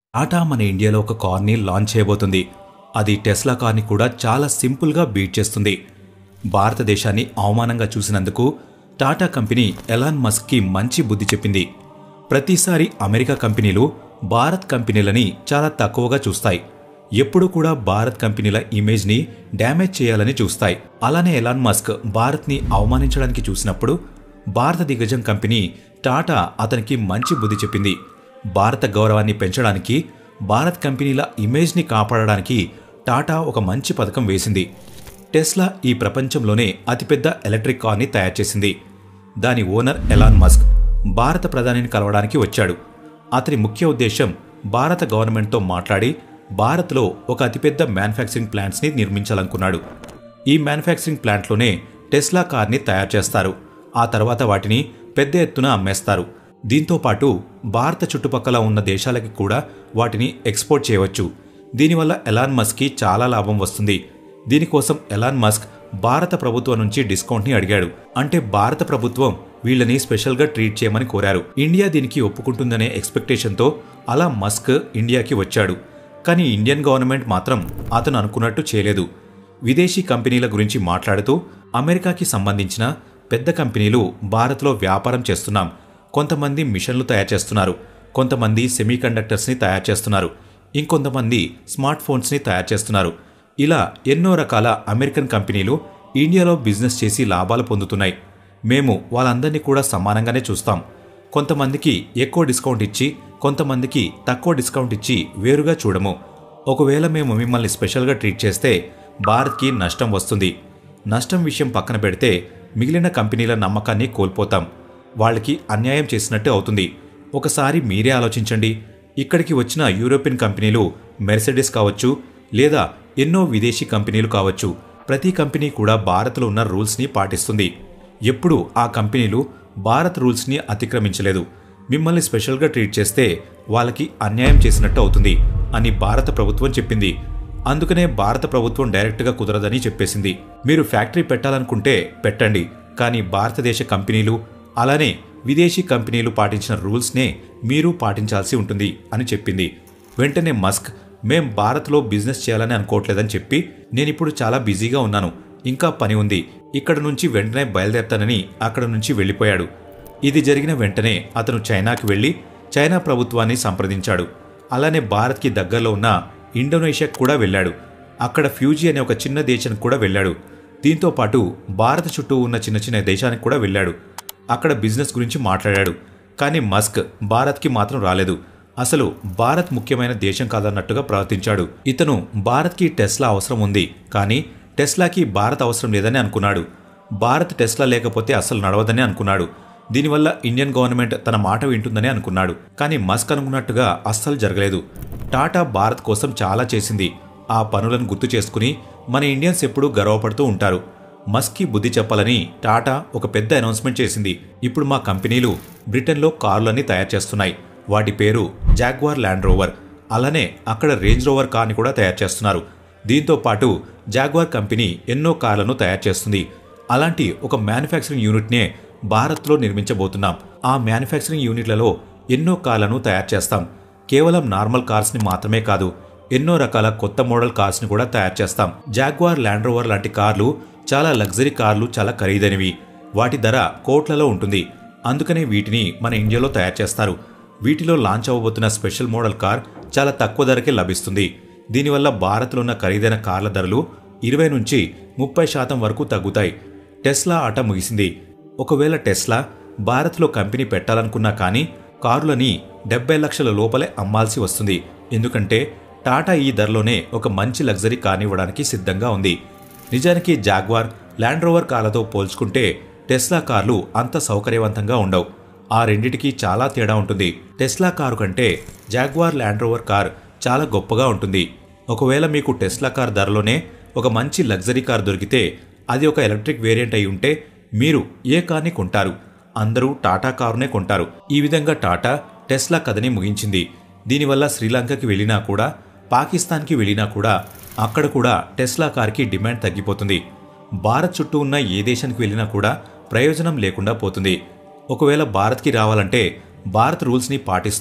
టాటా మన ఇండియాలో ఒక కార్ని లాంచ్ చేయబోతుంది అది టెస్లా కార్ని కూడా చాలా సింపుల్గా బీట్ చేస్తుంది భారతదేశాన్ని అవమానంగా చూసినందుకు టాటా కంపెనీ ఎలాన్ మస్క్కి మంచి బుద్ధి చెప్పింది ప్రతిసారి అమెరికా కంపెనీలు భారత్ కంపెనీలని చాలా తక్కువగా చూస్తాయి ఎప్పుడూ కూడా భారత్ కంపెనీల ఇమేజ్ని డ్యామేజ్ చేయాలని చూస్తాయి అలానే ఎలాన్ మస్క్ భారత్ని అవమానించడానికి చూసినప్పుడు భారత దిగ్గజం కంపెనీ టాటా అతనికి మంచి బుద్ధి చెప్పింది భారత గౌరవాన్ని పెంచడానికి భారత్ కంపెనీల ఇమేజ్ని కాపాడడానికి టాటా ఒక మంచి పథకం వేసింది టెస్లా ఈ ప్రపంచంలోనే అతిపెద్ద ఎలక్ట్రిక్ కార్ని తయారు చేసింది దాని ఓనర్ ఎలాన్ మస్క్ భారత ప్రధానిని కలవడానికి వచ్చాడు అతని ముఖ్య ఉద్దేశం భారత గవర్నమెంట్తో మాట్లాడి భారత్లో ఒక అతిపెద్ద మ్యానుఫ్యాక్చరింగ్ ప్లాంట్స్ని నిర్మించాలనుకున్నాడు ఈ మ్యానుఫ్యాక్చరింగ్ ప్లాంట్లోనే టెస్లా కార్ని తయారు చేస్తారు ఆ తర్వాత వాటిని పెద్ద ఎత్తున అమ్మేస్తారు దీంతో పాటు భారత చుట్టుపక్కల ఉన్న దేశాలకి కూడా వాటిని ఎక్స్పోర్ట్ చేయవచ్చు దీనివల్ల ఎలాన్ మస్క్కి చాలా లాభం వస్తుంది దీనికోసం ఎలాన్ మస్క్ భారత ప్రభుత్వం నుంచి డిస్కౌంట్ని అడిగాడు అంటే భారత ప్రభుత్వం వీళ్ళని స్పెషల్గా ట్రీట్ చేయమని కోరారు ఇండియా దీనికి ఒప్పుకుంటుందనే ఎక్స్పెక్టేషన్తో అలా మస్క్ ఇండియాకి వచ్చాడు కానీ ఇండియన్ గవర్నమెంట్ మాత్రం అతను అనుకున్నట్టు చేయలేదు విదేశీ కంపెనీల గురించి మాట్లాడుతూ అమెరికాకి సంబంధించిన పెద్ద కంపెనీలు భారత్లో వ్యాపారం చేస్తున్నాం కొంతమంది మిషన్లు తయారు చేస్తున్నారు కొంతమంది సెమీకండక్టర్స్ని తయారు చేస్తున్నారు ఇంకొంతమంది స్మార్ట్ ఫోన్స్ని తయారు చేస్తున్నారు ఇలా ఎన్నో రకాల అమెరికన్ కంపెనీలు ఇండియాలో బిజినెస్ చేసి లాభాలు పొందుతున్నాయి మేము వాళ్ళందరినీ కూడా సమానంగానే చూస్తాం కొంతమందికి ఎక్కువ డిస్కౌంట్ ఇచ్చి కొంతమందికి తక్కువ డిస్కౌంట్ ఇచ్చి వేరుగా చూడము ఒకవేళ మేము మిమ్మల్ని స్పెషల్గా ట్రీట్ చేస్తే భారత్కి నష్టం వస్తుంది నష్టం విషయం పక్కన పెడితే మిగిలిన కంపెనీల నమ్మకాన్ని కోల్పోతాం వాళ్ళకి అన్యాయం చేసినట్టు అవుతుంది ఒకసారి మీరే ఆలోచించండి ఇక్కడికి వచ్చిన యూరోపియన్ కంపెనీలు మెర్సిడెస్ కావచ్చు లేదా ఎన్నో విదేశీ కంపెనీలు కావచ్చు ప్రతి కంపెనీ కూడా భారత్లో ఉన్న రూల్స్ని పాటిస్తుంది ఎప్పుడు ఆ కంపెనీలు భారత్ రూల్స్ని అతిక్రమించలేదు మిమ్మల్ని స్పెషల్గా ట్రీట్ చేస్తే వాళ్ళకి అన్యాయం చేసినట్టు అవుతుంది అని భారత ప్రభుత్వం చెప్పింది అందుకనే భారత ప్రభుత్వం డైరెక్ట్గా కుదరదని చెప్పేసింది మీరు ఫ్యాక్టరీ పెట్టాలనుకుంటే పెట్టండి కానీ భారతదేశ కంపెనీలు అలానే విదేశీ కంపెనీలు పాటించిన రూల్స్నే మీరు పాటించాల్సి ఉంటుంది అని చెప్పింది వెంటనే మస్క్ మేం భారత్లో బిజినెస్ చేయాలని అనుకోవట్లేదని చెప్పి నేనిప్పుడు చాలా బిజీగా ఉన్నాను ఇంకా పని ఉంది ఇక్కడ నుంచి వెంటనే బయలుదేరతానని అక్కడ నుంచి వెళ్ళిపోయాడు ఇది జరిగిన వెంటనే అతను చైనాకి వెళ్లి చైనా ప్రభుత్వాన్ని సంప్రదించాడు అలానే భారత్కి దగ్గరలో ఉన్న ఇండోనేషియాకు కూడా వెళ్ళాడు అక్కడ ఫ్యూజీ అనే ఒక చిన్న దేశానికి కూడా వెళ్ళాడు దీంతో పాటు భారత్ చుట్టూ ఉన్న చిన్న చిన్న దేశానికి కూడా వెళ్ళాడు అక్కడ బిజినెస్ గురించి మాట్లాడాడు కానీ మస్క్ భారత్కి మాత్రం రాలేదు అసలు భారత్ ముఖ్యమైన దేశం కాదన్నట్టుగా ప్రవర్తించాడు ఇతను భారత్కి టెస్లా అవసరం ఉంది కానీ టెస్లాకి భారత్ అవసరం లేదని అనుకున్నాడు భారత్ టెస్లా లేకపోతే అసలు నడవదని అనుకున్నాడు దీనివల్ల ఇండియన్ గవర్నమెంట్ తన మాట వింటుందని అనుకున్నాడు కానీ మస్క్ అనుకున్నట్టుగా అస్సలు జరగలేదు టాటా భారత్ కోసం చాలా చేసింది ఆ పనులను గుర్తు చేసుకుని మన ఇండియన్స్ ఎప్పుడూ గర్వపడుతూ ఉంటారు మస్క్కి బుద్ధి చెప్పాలని టాటా ఒక పెద్ద అనౌన్స్మెంట్ చేసింది ఇప్పుడు మా కంపెనీలు బ్రిటన్లో కార్లన్నీ తయారు చేస్తున్నాయి వాటి పేరు జాగ్వార్ ల్యాండ్ రోవర్ అలానే అక్కడ రేంజ్ రోవర్ కార్ని కూడా తయారు చేస్తున్నారు దీంతో పాటు జాగ్వార్ కంపెనీ ఎన్నో కార్లను తయారు చేస్తుంది అలాంటి ఒక మ్యానుఫ్యాక్చరింగ్ యూనిట్నే భారత్లో నిర్మించబోతున్నాం ఆ మ్యానుఫ్యాక్చరింగ్ యూనిట్లలో ఎన్నో కార్లను తయారు చేస్తాం కేవలం నార్మల్ కార్స్ని మాత్రమే కాదు ఎన్నో రకాల కొత్త మోడల్ కార్స్ని కూడా తయారు చేస్తాం జాగ్వార్ ల్యాండ్ రోవర్ లాంటి కార్లు చాలా లగ్జరీ కార్లు చాలా ఖరీదైనవి వాటి ధర కోట్లలో ఉంటుంది అందుకనే వీటిని మన ఇండియాలో తయారు చేస్తారు వీటిలో లాంచ్ అవ్వబోతున్న స్పెషల్ మోడల్ కార్ చాలా తక్కువ ధరకే లభిస్తుంది దీనివల్ల భారత్లో ఉన్న ఖరీదైన కార్ల ధరలు ఇరవై నుంచి ముప్పై శాతం వరకు తగ్గుతాయి టెస్లా ఆట ముగిసింది ఒకవేళ టెస్లా భారత్లో కంపెనీ పెట్టాలనుకున్నా కానీ కారులని డెబ్బై లక్షల లోపలే అమ్మాల్సి వస్తుంది ఎందుకంటే టాటా ఈ ధరలోనే ఒక మంచి లగ్జరీ కార్ని ఇవ్వడానికి సిద్ధంగా ఉంది నిజానికి జాగ్వార్ ల్యాండ్ రోవర్ కార్లతో పోల్చుకుంటే టెస్లా కార్లు అంత సౌకర్యవంతంగా ఉండవు ఆ రెండిటికి చాలా తేడా ఉంటుంది టెస్లా కారు కంటే జాగ్వార్ ల్యాండ్ రోవర్ కార్ చాలా గొప్పగా ఉంటుంది ఒకవేళ మీకు టెస్లా కార్ ధరలోనే ఒక మంచి లగ్జరీ కార్ దొరికితే అది ఒక ఎలక్ట్రిక్ వేరియంట్ అయి ఉంటే మీరు ఏ కార్ని కొంటారు అందరూ టాటా కారునే కొంటారు ఈ విధంగా టాటా టెస్లా కథని ముగించింది దీనివల్ల శ్రీలంకకి వెళ్ళినా కూడా పాకిస్తాన్కి వెళ్ళినా కూడా అక్కడ కూడా టెస్లా కార్కి డిమాండ్ తగ్గిపోతుంది భారత్ చుట్టూ ఉన్న ఏ దేశానికి వెళ్ళినా కూడా ప్రయోజనం లేకుండా పోతుంది ఒకవేళ భారత్కి రావాలంటే భారత్ రూల్స్ని పాటిస్తూ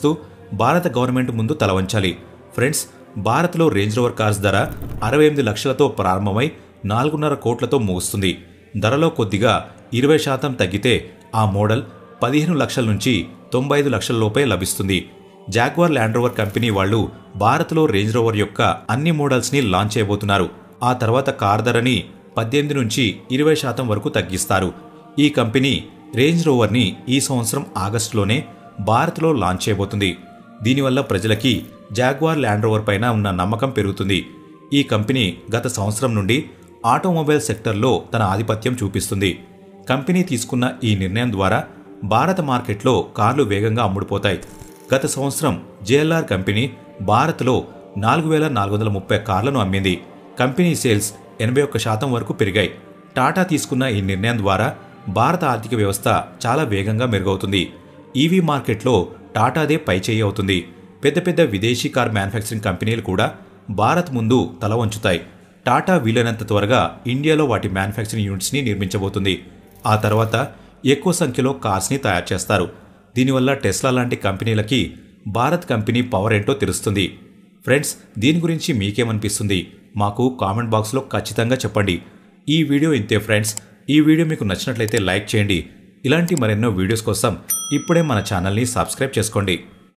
భారత గవర్నమెంట్ ముందు తల వంచాలి ఫ్రెండ్స్ భారత్లో రేంజ్ రోవర్ కార్స్ ధర అరవై ఎనిమిది లక్షలతో ప్రారంభమై నాలుగున్నర కోట్లతో ముగుస్తుంది ధరలో కొద్దిగా ఇరవై శాతం తగ్గితే ఆ మోడల్ పదిహేను లక్షల నుంచి తొంభై ఐదు లక్షల లోపే లభిస్తుంది జాగ్వార్ ల్యాండ్ రోవర్ కంపెనీ వాళ్ళు భారత్లో రేంజ్ రోవర్ యొక్క అన్ని మోడల్స్ని లాంచ్ చేయబోతున్నారు ఆ తర్వాత కార్ ధరని పద్దెనిమిది నుంచి ఇరవై శాతం వరకు తగ్గిస్తారు ఈ కంపెనీ రేంజ్ రోవర్ని ఈ సంవత్సరం ఆగస్టులోనే భారత్లో లాంచ్ చేయబోతుంది దీనివల్ల ప్రజలకి జాగ్వార్ ల్యాండ్ రోవర్ పైన ఉన్న నమ్మకం పెరుగుతుంది ఈ కంపెనీ గత సంవత్సరం నుండి ఆటోమొబైల్ సెక్టర్లో తన ఆధిపత్యం చూపిస్తుంది కంపెనీ తీసుకున్న ఈ నిర్ణయం ద్వారా భారత మార్కెట్లో కార్లు వేగంగా అమ్ముడుపోతాయి గత సంవత్సరం జేఎల్ఆర్ కంపెనీ భారత్లో నాలుగు వేల నాలుగు వందల ముప్పై కార్లను అమ్మింది కంపెనీ సేల్స్ ఎనభై ఒక్క శాతం వరకు పెరిగాయి టాటా తీసుకున్న ఈ నిర్ణయం ద్వారా భారత ఆర్థిక వ్యవస్థ చాలా వేగంగా మెరుగవుతుంది ఈవీ మార్కెట్లో టాటాదే పైచేయి అవుతుంది పెద్ద పెద్ద విదేశీ కార్ మ్యానుఫ్యాక్చరింగ్ కంపెనీలు కూడా భారత్ ముందు తల వంచుతాయి టాటా వీలైనంత త్వరగా ఇండియాలో వాటి మ్యానుఫ్యాక్చరింగ్ యూనిట్స్ని నిర్మించబోతుంది ఆ తర్వాత ఎక్కువ సంఖ్యలో కార్స్ని తయారు చేస్తారు దీనివల్ల టెస్లా లాంటి కంపెనీలకి భారత్ కంపెనీ పవర్ ఏంటో తెలుస్తుంది ఫ్రెండ్స్ దీని గురించి మీకేమనిపిస్తుంది మాకు కామెంట్ బాక్స్లో ఖచ్చితంగా చెప్పండి ఈ వీడియో ఇంతే ఫ్రెండ్స్ ఈ వీడియో మీకు నచ్చినట్లయితే లైక్ చేయండి ఇలాంటి మరెన్నో వీడియోస్ కోసం ఇప్పుడే మన ఛానల్ని సబ్స్క్రైబ్ చేసుకోండి